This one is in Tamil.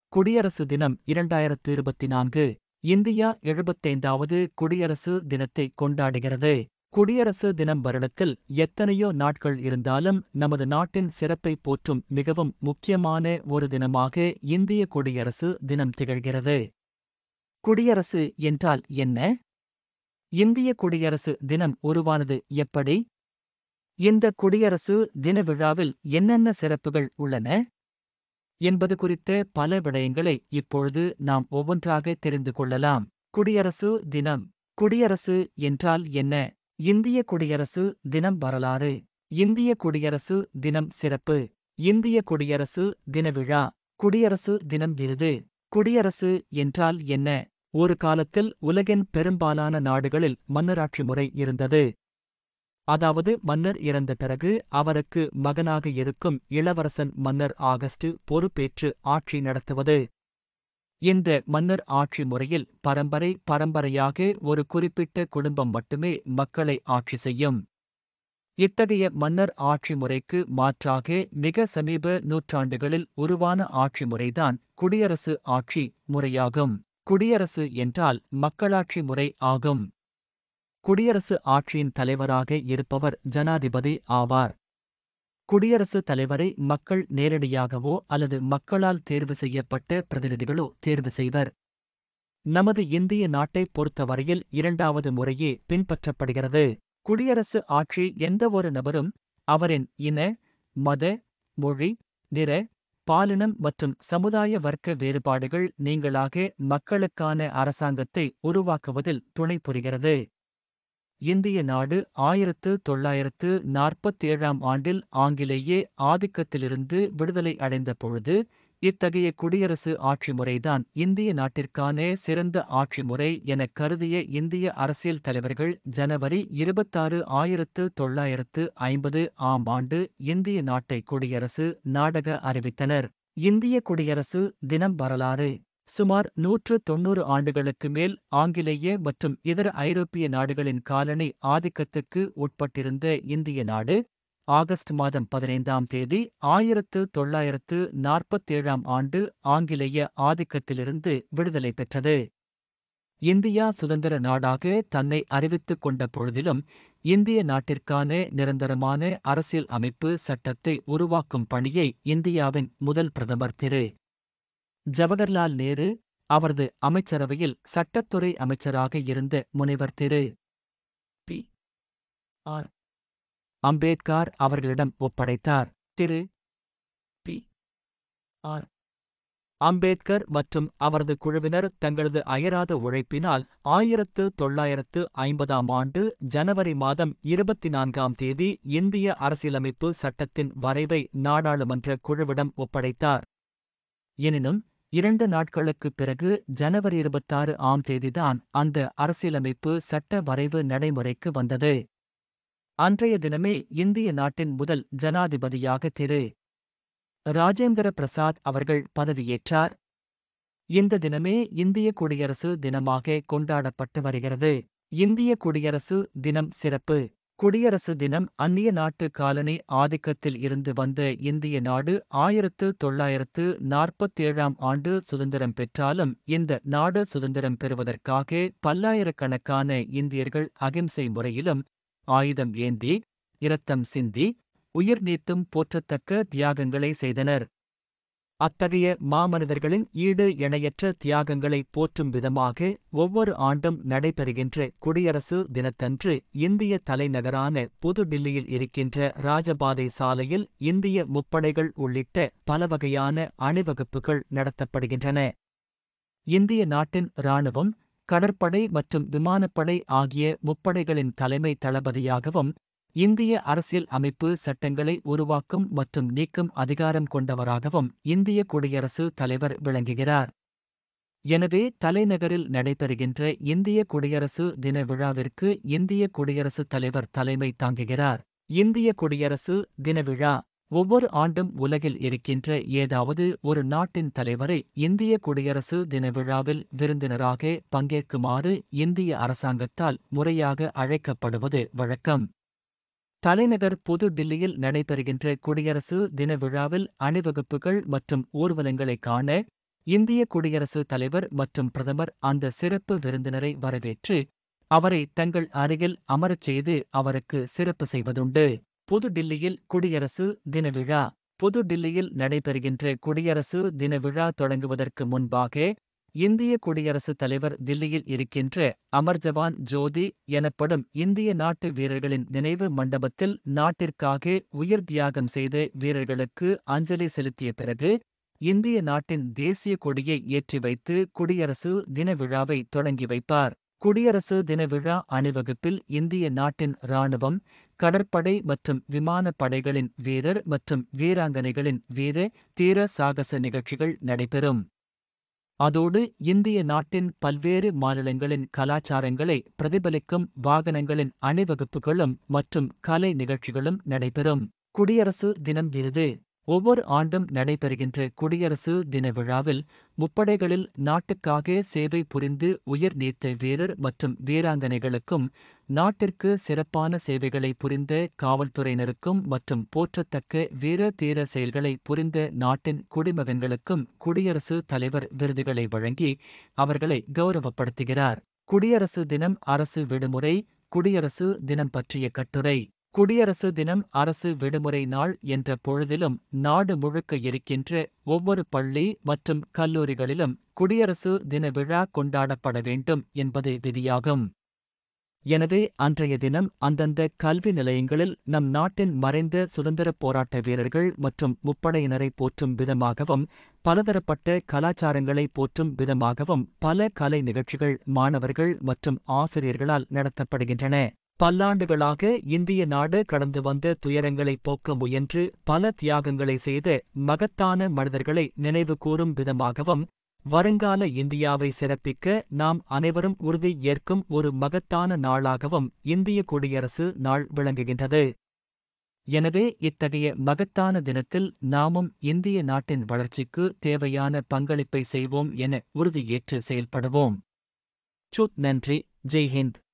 குடியரசு தினம் இரண்டாயிரத்து இருபத்தி நான்கு இந்தியா எழுபத்தைந்தாவது குடியரசு தினத்தை கொண்டாடுகிறது குடியரசு தினம் வருடத்தில் எத்தனையோ நாட்கள் இருந்தாலும் நமது நாட்டின் சிறப்பை போற்றும் மிகவும் முக்கியமான ஒரு தினமாக இந்திய குடியரசு தினம் திகழ்கிறது குடியரசு என்றால் என்ன இந்திய குடியரசு தினம் உருவானது எப்படி இந்த குடியரசு தின விழாவில் என்னென்ன சிறப்புகள் உள்ளன என்பது குறித்த பல விடயங்களை இப்பொழுது நாம் ஒவ்வொன்றாக தெரிந்து கொள்ளலாம் குடியரசு தினம் குடியரசு என்றால் என்ன இந்திய குடியரசு தினம் வரலாறு இந்திய குடியரசு தினம் சிறப்பு இந்திய குடியரசு தின விழா குடியரசு தினம் விருது குடியரசு என்றால் என்ன ஒரு காலத்தில் உலகின் பெரும்பாலான நாடுகளில் மன்னராட்சி முறை இருந்தது அதாவது மன்னர் இறந்த பிறகு அவருக்கு மகனாக இருக்கும் இளவரசன் மன்னர் ஆகஸ்ட் பொறுப்பேற்று ஆட்சி நடத்துவது இந்த மன்னர் ஆட்சி முறையில் பரம்பரை பரம்பரையாக ஒரு குறிப்பிட்ட குடும்பம் மட்டுமே மக்களை ஆட்சி செய்யும் இத்தகைய மன்னர் ஆட்சி முறைக்கு மாற்றாக மிக சமீப நூற்றாண்டுகளில் உருவான ஆட்சி முறைதான் குடியரசு ஆட்சி முறையாகும் குடியரசு என்றால் மக்களாட்சி முறை ஆகும் குடியரசு ஆட்சியின் தலைவராக இருப்பவர் ஜனாதிபதி ஆவார் குடியரசு தலைவரை மக்கள் நேரடியாகவோ அல்லது மக்களால் தேர்வு செய்யப்பட்ட பிரதிநிதிகளோ தேர்வு செய்வர் நமது இந்திய நாட்டை பொறுத்தவரையில் இரண்டாவது முறையே பின்பற்றப்படுகிறது குடியரசு ஆட்சி எந்தவொரு நபரும் அவரின் இன மத மொழி நிற பாலினம் மற்றும் சமுதாய வர்க்க வேறுபாடுகள் நீங்களாக மக்களுக்கான அரசாங்கத்தை உருவாக்குவதில் துணை புரிகிறது இந்திய நாடு ஆயிரத்து தொள்ளாயிரத்து நாற்பத்தேழாம் ஆண்டில் ஆங்கிலேயே ஆதிக்கத்திலிருந்து விடுதலை அடைந்த பொழுது இத்தகைய குடியரசு ஆட்சி முறைதான் இந்திய நாட்டிற்கான சிறந்த ஆட்சி முறை எனக் கருதிய இந்திய அரசியல் தலைவர்கள் ஜனவரி இருபத்தாறு ஆயிரத்து தொள்ளாயிரத்து ஐம்பது ஆம் ஆண்டு இந்திய நாட்டை குடியரசு நாடக அறிவித்தனர் இந்திய குடியரசு தினம் வரலாறு சுமார் நூற்று தொன்னூறு ஆண்டுகளுக்கு மேல் ஆங்கிலேய மற்றும் இதர ஐரோப்பிய நாடுகளின் காலனி ஆதிக்கத்துக்கு உட்பட்டிருந்த இந்திய நாடு ஆகஸ்ட் மாதம் பதினைந்தாம் தேதி ஆயிரத்து தொள்ளாயிரத்து நாற்பத்தேழாம் ஆண்டு ஆங்கிலேய ஆதிக்கத்திலிருந்து விடுதலை பெற்றது இந்தியா சுதந்திர நாடாக தன்னை அறிவித்துக் கொண்ட பொழுதிலும் இந்திய நாட்டிற்கான நிரந்தரமான அரசியல் அமைப்பு சட்டத்தை உருவாக்கும் பணியை இந்தியாவின் முதல் பிரதமர் திரு ஜவஹர்லால் நேரு அவரது அமைச்சரவையில் சட்டத்துறை அமைச்சராக இருந்த முனைவர் திரு பி ஆர் அம்பேத்கர் அவர்களிடம் ஒப்படைத்தார் திரு பி ஆர் அம்பேத்கர் மற்றும் அவரது குழுவினர் தங்களது அயராத உழைப்பினால் ஆயிரத்து தொள்ளாயிரத்து ஐம்பதாம் ஆண்டு ஜனவரி மாதம் இருபத்தி நான்காம் தேதி இந்திய அரசியலமைப்பு சட்டத்தின் வரைவை நாடாளுமன்ற குழுவிடம் ஒப்படைத்தார் எனினும் இரண்டு நாட்களுக்குப் பிறகு ஜனவரி இருபத்தாறு ஆம் தேதிதான் அந்த அரசியலமைப்பு சட்ட வரைவு நடைமுறைக்கு வந்தது அன்றைய தினமே இந்திய நாட்டின் முதல் ஜனாதிபதியாக திரு ராஜேந்திர பிரசாத் அவர்கள் பதவியேற்றார் இந்த தினமே இந்திய குடியரசு தினமாக கொண்டாடப்பட்டு வருகிறது இந்திய குடியரசு தினம் சிறப்பு குடியரசு தினம் அந்நிய நாட்டு காலனி ஆதிக்கத்தில் இருந்து வந்த இந்திய நாடு ஆயிரத்து தொள்ளாயிரத்து நாற்பத்தேழாம் ஆண்டு சுதந்திரம் பெற்றாலும் இந்த நாடு சுதந்திரம் பெறுவதற்காக பல்லாயிரக்கணக்கான இந்தியர்கள் அகிம்சை முறையிலும் ஆயுதம் ஏந்தி இரத்தம் சிந்தி உயிர் நீத்தும் போற்றத்தக்க தியாகங்களை செய்தனர் அத்தகைய மாமனிதர்களின் ஈடு இணையற்ற தியாகங்களை போற்றும் விதமாக ஒவ்வொரு ஆண்டும் நடைபெறுகின்ற குடியரசு தினத்தன்று இந்திய தலைநகரான புதுடில்லியில் இருக்கின்ற ராஜபாதை சாலையில் இந்திய முப்படைகள் உள்ளிட்ட பல வகையான அணிவகுப்புகள் நடத்தப்படுகின்றன இந்திய நாட்டின் இராணுவம் கடற்படை மற்றும் விமானப்படை ஆகிய முப்படைகளின் தலைமை தளபதியாகவும் இந்திய அரசியல் அமைப்பு சட்டங்களை உருவாக்கும் மற்றும் நீக்கும் அதிகாரம் கொண்டவராகவும் இந்திய குடியரசு தலைவர் விளங்குகிறார் எனவே தலைநகரில் நடைபெறுகின்ற இந்திய குடியரசு தின விழாவிற்கு இந்திய குடியரசுத் தலைவர் தலைமை தாங்குகிறார் இந்திய குடியரசு தின விழா ஒவ்வொரு ஆண்டும் உலகில் இருக்கின்ற ஏதாவது ஒரு நாட்டின் தலைவரை இந்திய குடியரசு தின விழாவில் விருந்தினராக பங்கேற்குமாறு இந்திய அரசாங்கத்தால் முறையாக அழைக்கப்படுவது வழக்கம் தலைநகர் புது டில்லியில் நடைபெறுகின்ற குடியரசு தின விழாவில் அணிவகுப்புகள் மற்றும் ஊர்வலங்களைக் காண இந்திய குடியரசுத் தலைவர் மற்றும் பிரதமர் அந்த சிறப்பு விருந்தினரை வரவேற்று அவரை தங்கள் அருகில் அமரச் செய்து அவருக்கு சிறப்பு செய்வதுண்டு புது டில்லியில் குடியரசு தின விழா புது டில்லியில் நடைபெறுகின்ற குடியரசு தின விழா தொடங்குவதற்கு முன்பாக இந்திய குடியரசுத் தலைவர் தில்லியில் இருக்கின்ற அமர்ஜவான் ஜோதி எனப்படும் இந்திய நாட்டு வீரர்களின் நினைவு மண்டபத்தில் நாட்டிற்காக உயிர் தியாகம் செய்த வீரர்களுக்கு அஞ்சலி செலுத்திய பிறகு இந்திய நாட்டின் தேசிய கொடியை ஏற்றி வைத்து குடியரசு தின விழாவை தொடங்கி வைப்பார் குடியரசு தின விழா அணிவகுப்பில் இந்திய நாட்டின் இராணுவம் கடற்படை மற்றும் விமானப் படைகளின் வீரர் மற்றும் வீராங்கனைகளின் வீர தீர சாகச நிகழ்ச்சிகள் நடைபெறும் அதோடு இந்திய நாட்டின் பல்வேறு மாநிலங்களின் கலாச்சாரங்களை பிரதிபலிக்கும் வாகனங்களின் அணிவகுப்புகளும் மற்றும் கலை நிகழ்ச்சிகளும் நடைபெறும் குடியரசு தினம் விருது ஒவ்வொரு ஆண்டும் நடைபெறுகின்ற குடியரசு தின விழாவில் முப்படைகளில் நாட்டுக்காக சேவை புரிந்து உயிர் நீத்த வீரர் மற்றும் வீராங்கனைகளுக்கும் நாட்டிற்கு சிறப்பான சேவைகளை புரிந்த காவல்துறையினருக்கும் மற்றும் போற்றத்தக்க வீர தீர செயல்களை புரிந்த நாட்டின் குடிமகன்களுக்கும் குடியரசு தலைவர் விருதுகளை வழங்கி அவர்களை கௌரவப்படுத்துகிறார் குடியரசு தினம் அரசு விடுமுறை குடியரசு தினம் பற்றிய கட்டுரை குடியரசு தினம் அரசு விடுமுறை நாள் என்ற பொழுதிலும் நாடு முழுக்க இருக்கின்ற ஒவ்வொரு பள்ளி மற்றும் கல்லூரிகளிலும் குடியரசு தின விழா கொண்டாடப்பட வேண்டும் என்பது விதியாகும் எனவே அன்றைய தினம் அந்தந்த கல்வி நிலையங்களில் நம் நாட்டின் மறைந்த சுதந்திரப் போராட்ட வீரர்கள் மற்றும் முப்படையினரை போற்றும் விதமாகவும் பலதரப்பட்ட கலாச்சாரங்களை போற்றும் விதமாகவும் பல கலை நிகழ்ச்சிகள் மாணவர்கள் மற்றும் ஆசிரியர்களால் நடத்தப்படுகின்றன பல்லாண்டுகளாக இந்திய நாடு கடந்து வந்த துயரங்களை போக்க முயன்று பல தியாகங்களை செய்த மகத்தான மனிதர்களை நினைவு கூறும் விதமாகவும் வருங்கால இந்தியாவை சிறப்பிக்க நாம் அனைவரும் உறுதி ஏற்கும் ஒரு மகத்தான நாளாகவும் இந்திய குடியரசு நாள் விளங்குகின்றது எனவே இத்தகைய மகத்தான தினத்தில் நாமும் இந்திய நாட்டின் வளர்ச்சிக்கு தேவையான பங்களிப்பை செய்வோம் என உறுதியேற்று செயல்படுவோம் சுத் நன்றி ஜெய்ஹிந்த்